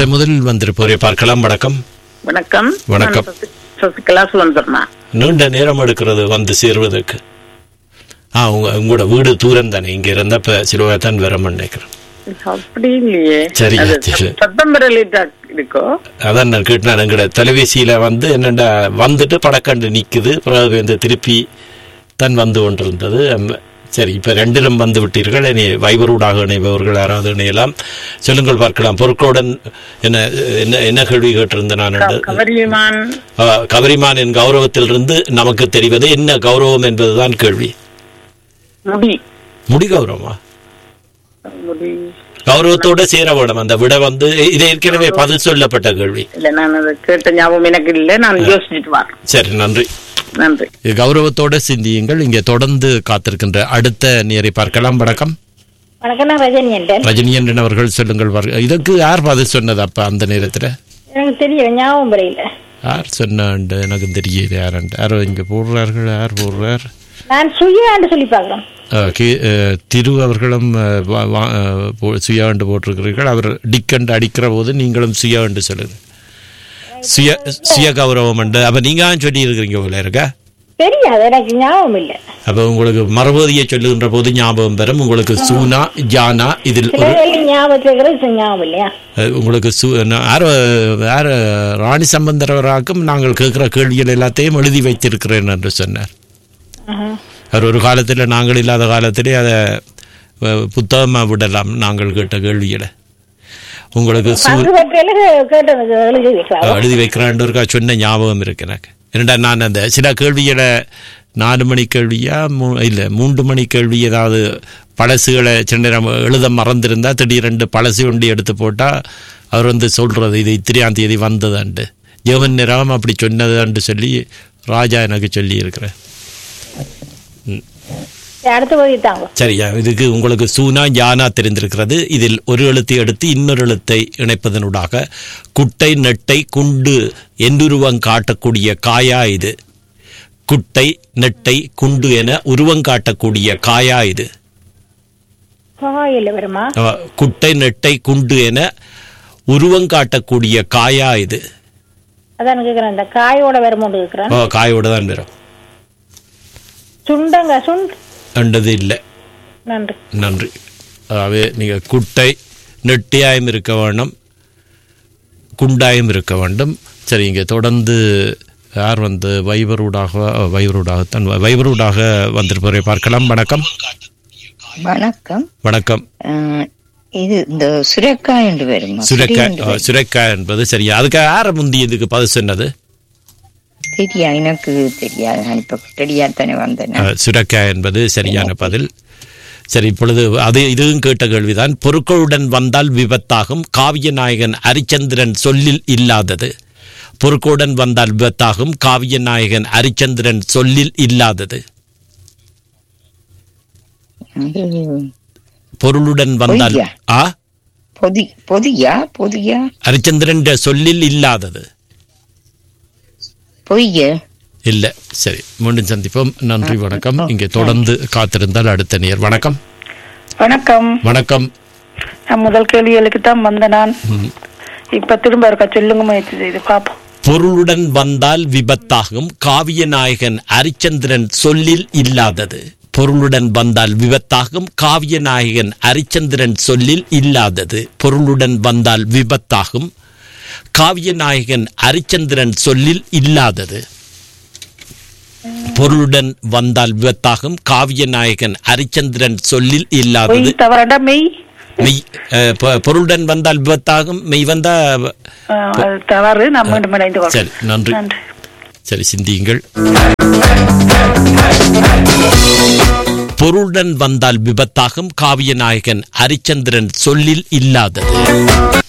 இப்ப முதலில் வந்திருப்போரை பார்க்கலாம் வணக்கம் வணக்கம் வணக்கம். நான் சசி- சசிகலா சுதந்திரமா நீண்ட நேரம் எடுக்கிறது வந்து சேர்வதற்கு ஆ உங்க உங்களோட வீடு தூரம் தானே இங்க இருந்தா இப்ப சிலுவை தான் வர நினைக்கிறேன் அப்படி இல்லையே சரி, அது சரி. சத்தம் பெறலிட்டா இருக்கோ அதான் நான் கேட்டேன் எங்கட தொலைபேசியில வந்து என்னடா வந்துட்டு படக்கண்டு நிக்குது பிறகு வந்து திருப்பி தான் வந்து கொண்டிருந்தது அம்ம- சரி இப்ப ரெண்டிலும் வந்து விட்டீர்கள் இனி வைபரூடாக இணைபவர்கள் யாராவது இணையலாம் சொல்லுங்கள் பார்க்கலாம் பொருட்களுடன் என்ன என்ன என்ன கேள்வி கேட்டிருந்தேன் நான் க- கவரிமான் அஹ், கவரிமானின் கௌரவத்திலிருந்து நமக்கு தெரிவது என்ன கௌரவம் என்பதுதான் கேள்வி முடி முடி கௌரவமா முடி கௌரவத்தோட சேர வேணும் அந்த விட வந்து இது ஏற்கனவே பதில் சொல்லப்பட்ட கேள்வி இல்ல நான் அதை கேட்ட ஞாபகம் எனக்கு இல்ல நான் யோசிச்சுட்டு வரேன் சரி நன்றி நன்றி இது கௌரவத்தோட சிந்தியுங்கள் இங்கே தொடர்ந்து காத்திருக்கின்ற அடுத்த நேரை பார்க்கலாம் வணக்கம் வணக்கம் நான் ரஜினி என்றேன் ரஜினியன் அவர்கள் சொல்லுங்கள் வாருங்கள். இதற்கு யார் பதில் சொன்னது அப்ப அந்த நேரத்துல எனக்கு தெரியல ஞாபகம் வரையில யார் சொன்னாண்டு எனக்கு தெரியல யாருண்டு யாரோ இங்க போடுறார்கள் யார் போடுறார் நான் சுயாண்டு சொல்லி பார்க்குறேன் அஹ், கே- அஹ், திரு அவர்களும் அஹ், வா- வா- அஹ், போ- சுயாண்டு போட்டிருக்கிறீர்கள் அவர் டிக்கண்டு அடிக்கிற போது நீங்களும் சுயாண்டு சொல்லுங்க சுய சுய கௌரவம் உண்டு அப்ப நீங்க தான் சொல்லி இருக்கிறீங்க போல இருக்க தெரியாது எனக்கு ஞாபகம் இல்லை அப்ப உங்களுக்கு மறுபதியை சொல்லுகின்ற போது ஞாபகம் பெறும் உங்களுக்கு சூனா ஜானா இதில் சில ஒரு கேள்வி ஞாபகத்தில் இருக்கிறது ஞாபகம் இல்லையா அஹ் உங்களுக்கு சு நான் யாரோ யார் ராணி சம்பந்தரவராக்கும் நாங்கள் கேட்குற கேள்விகள் எல்லாத்தையும் எழுதி வைத்திருக்கிறேன் என்று சொன்னார் ஆஹா. அவர் ஒரு காலத்தில் நாங்கள் இல்லாத காலத்திலே அதை புத்தகமாக விடலாம் நாங்கள் கேட்ட கேள்விகளை உங்களுக்கு சு பங்கு பற்றியில கேட்டது எழுதி வைக்கலாம் எழுதி வைக்கிறான்றக்கா சொன்ன ஞாபகம் இருக்கு எனக்கு ஏன்டா நான் அந்த சில கேள்விகளை நாலு மணி கேள்வியா மூ இல்லை மூன்று மணி கேள்வி ஏதாவது பழசுகளை சின்ன நேரம் எழுத மறந்திருந்தா திடீரெண்டு பழசு ஒண்டி எடுத்து போட்டால் அவர் வந்து சொல்கிறது இது இத்திரியாம் தேதி வந்ததாண்டு ஜெவன் நிறம் அப்படி சொன்னதாண்டு சொல்லி ராஜா எனக்கு சொல்லி இருக்கிறேன் சரி, அடுத்த பகுதி தாங்க சரியா இதுக்கு உங்களுக்கு சூனா யானா தெரிந்திருக்கிறது இதில் ஒரு எழுத்தை எடுத்து இன்னொரு எழுத்தை இணைப்பதனூடாக குட்டை நெட்டை குண்டு என்றுருவம் காட்டக்கூடிய காயா இது குட்டை நெட்டை குண்டு என உருவம் காட்டக்கூடிய காயா இது காயில் வருமா அஹ், குட்டை நெட்டை குண்டு என உருவம் காட்டக்கூடிய காயா இது அதான் கேட்குறேன் இந்த காயோட வருமோண்டு இருக்கிறேன் அஹ், காயோட தான் வரும் சுண்டங்க சுண்ட் என்றது இல்லை நன்றி நன்றி அதாவது நீங்கள் குட்டை நெட்டியாயும் இருக்க வேண்டும் குண்டாயும் இருக்க வேண்டும் சரி இங்கே தொடர்ந்து யார் வந்து வைபரூடாக வைபரூடாகத்தான் வைபரூடாக வந்திருப்பவரை பார்க்கலாம் வணக்கம் வணக்கம் வணக்கம் அஹ், இது இந்த சுரக்காய் என்று வருமா சுரைக்காய் சுரை என்று சுரைக்காய் என்பது சரியா அதுக்கு யார முந்தி இதுக்கு பதில் சொன்னது தெரியா எனக்கு தெரியாது நான் இப்ப தெரியாதானே வந்தேன் அஹ், சுரைக்காய் என்பது சரியான பதில் சரி இப்பொழுது அது இதுவும் கேட்ட கேள்விதான் பொருட்களுடன் வந்தால் விபத்தாகும் காவிய நாயகன் அரிச்சந்திரன் சொல்லில் இல்லாதது பொருட்களுடன் வந்தால் விபத்தாகும் காவிய நாயகன் அரிச்சந்திரன் சொல்லில் இல்லாதது அது பொருளுடன் வந்தால் பொய்யா? ஆ பொதி பொதியா பொதியா அரிச்சந்திரன் சொல்லில் இல்லாதது பொய்ய இல்ல சரி மீண்டும் சந்திப்போம் நன்றி வணக்கம் இங்கே தொடர்ந்து காத்திருந்தால் அடுத்த நேர் வணக்கம் வணக்கம் வணக்கம் நான் முதல் கேள்விகளுக்கு தான் வந்த நான் இப்ப திரும்ப இருக்க சொல்லுங்க முயற்சி செய்து பாப்போம் பொருளுடன் வந்தால் விபத்தாகும் காவிய நாயகன் அரிச்சந்திரன் சொல்லில் இல்லாதது பொருளுடன் வந்தால் விபத்தாகும் காவிய நாயகன் அரிச்சந்திரன் சொல்லில் இல்லாதது பொருளுடன் வந்தால் விபத்தாகும் காவிய நாயகன் அரிச்சந்திரன் சொல்லில் இல்லாதது பொருளுடன் வந்தால் விபத்தாகும் காவிய நாயகன் அரிச்சந்திரன் சொல்லில் இல்லாதது பொய் தவறட மெய் மெய் அஹ், பொ- பொருளுடன் வந்தால் விபத்தாகும் மெய் வந்தா அஹ், அது தவறு நான் மீண்டும் இணைந்து கொள்கிறேன். சரி நன்றி நன்றி சரி சிந்தியுங்கள் பொருளுடன் வந்தால் விபத்தாகும் காவிய நாயகன் ஹரிச்சந்திரன் சொல்லில் இல்லாதது